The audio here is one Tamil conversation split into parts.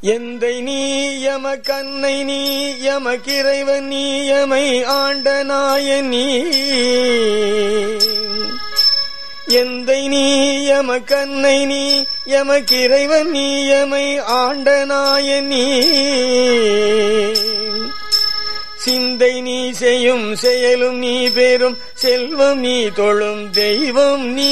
எந்தை நீ எமக்கன்னை நீ எமக்கிறைவன் நீ எமை ஆண்ட நாயன் நீ எந்தை நீ எமக்கன்னை நீ எமக்கிறைவன் நீ எமை ஆண்ட நாயன் நீ சிந்தை நீ செய்யும் செயலும் நீ பெறும் செல்வம் நீ தொழும் தெய்வம் நீ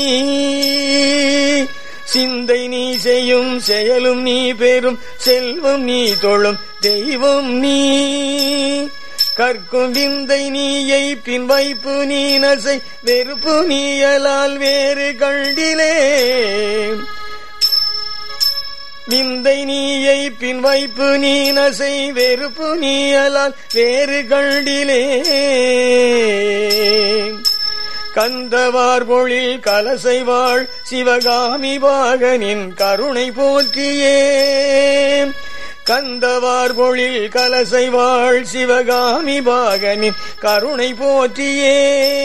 சிந்தை நீ செய்யும் செயலும் நீ பெறும் செல்வம் நீ தொழும் தெய்வம் நீ கற்கும் விந்தை நீயை பின் வைப்பு நீ நசை வெறுப்பு நீயலால் வேறு கண்டிலே விந்தை நீயை பின் வைப்பு நீ நசை வெறுப்பு நீயலால் வேறு கண்டிலே கந்தவார் பொழில் கலசைவாள் சிவகாமி பாகனின் கருணை போற்றியே கந்தவார் பொழில் கலசைவாள் சிவகாமி பாகனின் கருணை போற்றியே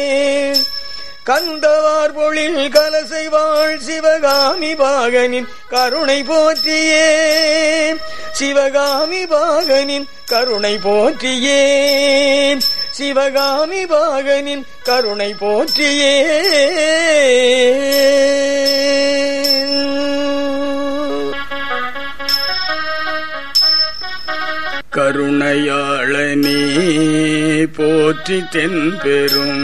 கந்தவார் பொழில் கலசைவாள் சிவகாமி பாகனின் கருணை போற்றியே சிவகாமி பாகனின் கருணை போற்றியே சிவகாமி பாகனின் கருணை போற்றியே கருணையாளனே போற்றி தென்பெரும்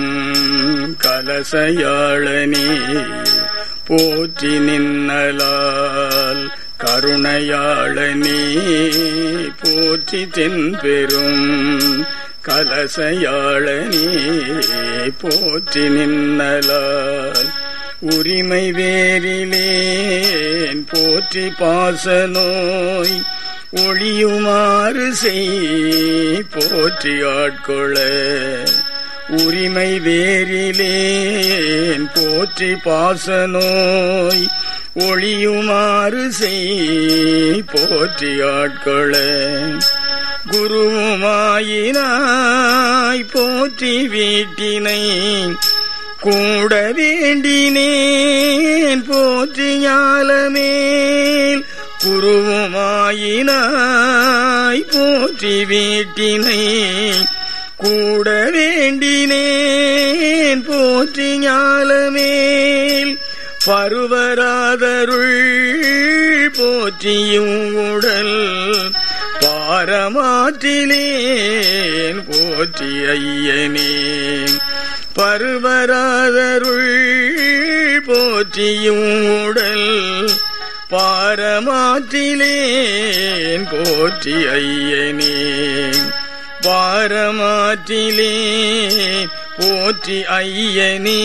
கலசையாளனே போற்றி நின்னலால் கருணையாளனே போற்றி தென்பெரும் கலசையாளனே போற்றி நின்னலால் உரிமை வேறிலேன் போற்றி பாசநோய் ஒளியுமாறு செய் போற்றி ஆட்கொள உரிமை வேறிலேன் போற்றி பாசநோய் ஒளியுமாறு செய் போற்றி ஆட்கொள குருவுமாயினாய் போற்றி வீட்டினை கூட வேண்டினேன் போற்றி ஞாலமேல் குருவுமாயினாய் போற்றி வீட்டினை கூட வேண்டினேன் போற்றி ஞாலமேல் பருவராதருள் போற்றியும் உடல் பாரமாற்றிலேன் போற்றி ஐயனே பருவராதருள் போற்றியும் உடல் பாரமாற்றிலேன் போற்றி ஐயனே பாரமாற்றிலேன் போற்றி ஐயனே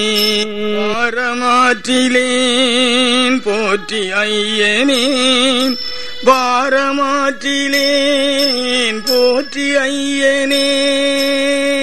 பாரமாற்றிலேன் போற்றி ஐயனே பாரமாற்றிலேன் போற்றி ஐயனே